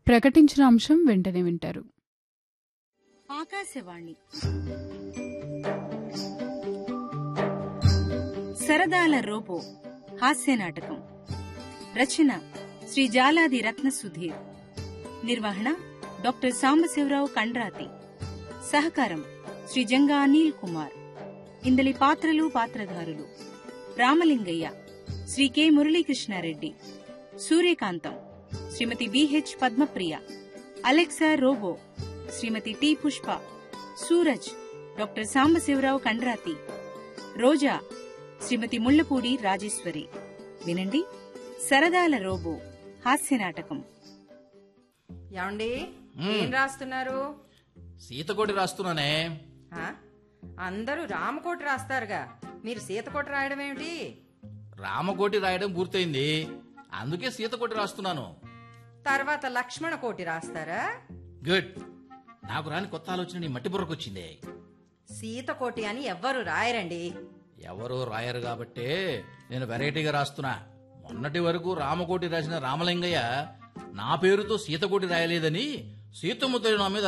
ప్రకటించిన అంశం వెంటనే వింటారు ఆకాశవాణి సరదాల రోబో హాస్య నాటకం రచన శ్రీ జాలాది రత్న సుధీర్ నిర్వహణ డాక్టర్ సాంబశివరావు కండ్రాతి సహకారం శ్రీ జంగా అనిల్ కుమార్ ఇందలి పాత్రలు పాత్రధారులు Ramalingaiah Shri K Muralikrishna Reddy Suryakantham Srimati V H Padmapriya Alexa robot Srimati T Pushpa Suraj doctor Sambasiva Rao Kandrathi Roja Srimati Mullapudi Rajeswari వినండి సరదాల రోబో హాస్య నాటకం ఏమండి ఏం రాస్తున్నారు సీతకోటి రాస్తున్నానే ఆ? అందరూ రామకోటి రాస్తారుగా మీరు సీతకోటి రాయడం ఏమిటి రామకోటి రాయడం పూర్తయింది అందుకే సీతకోటి రాస్తున్నాను తర్వాత లక్ష్మణ కోటి రాస్తారా గుడ్ నాకు రాని కొత్త ఆలోచన నీ మట్టి బుర్రకొచ్చింది సీతకోటి అని ఎవ్వరు రాయరండి ఎవరో రాయరు కాబట్టే నేను వెరైటీగా రాస్తున్నా మొన్నటి వరకు రామకోటి రాసిన రామలింగయ్య నా పేరుతో సీతకోటి రాయలేదని సీతమ్మ తల్లి నా మీద